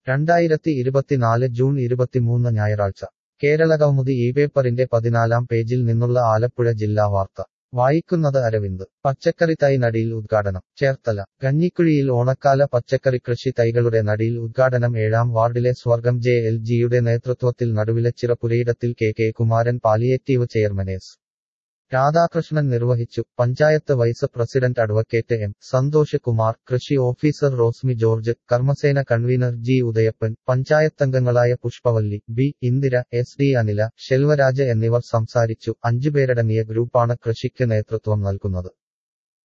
രണ്ടായിരത്തി ഇരുപത്തിനാല് ജൂൺ ഇരുപത്തിമൂന്ന് ഞായറാഴ്ച കേരളകൗമുദി ഈ പേപ്പറിന്റെ പതിനാലാം പേജിൽ നിന്നുള്ള ആലപ്പുഴ ജില്ലാ വാർത്ത വായിക്കുന്നത് അരവിന്ദ് പച്ചക്കറി തൈ നടിയിൽ ഉദ്ഘാടനം ചേർത്തല കഞ്ഞിക്കുഴിയിൽ ഓണക്കാല പച്ചക്കറി കൃഷി തൈകളുടെ നടിയിൽ ഉദ്ഘാടനം ഏഴാം വാർഡിലെ സ്വർഗം ജെ എൽ ജിയുടെ നേതൃത്വത്തിൽ നടുവിലച്ചിറ പുരയിടത്തിൽ K K Kumaran palliative chairman S Radhakrishnan നിർവഹിച്ചു panchayat vice president advocate M Santhosh Kumar കൃഷി officer Rosmi George Karmasena convener G Udayappan പഞ്ചായത്തംഗങ്ങളായ Pushpavalli B Indira S D Anila Selvaraj എന്നിവർ സംസാരിച്ചു അഞ്ചുപേരടങ്ങിയ ഗ്രൂപ്പാണ് കൃഷിക്ക് നേതൃത്വം നൽകുന്നത്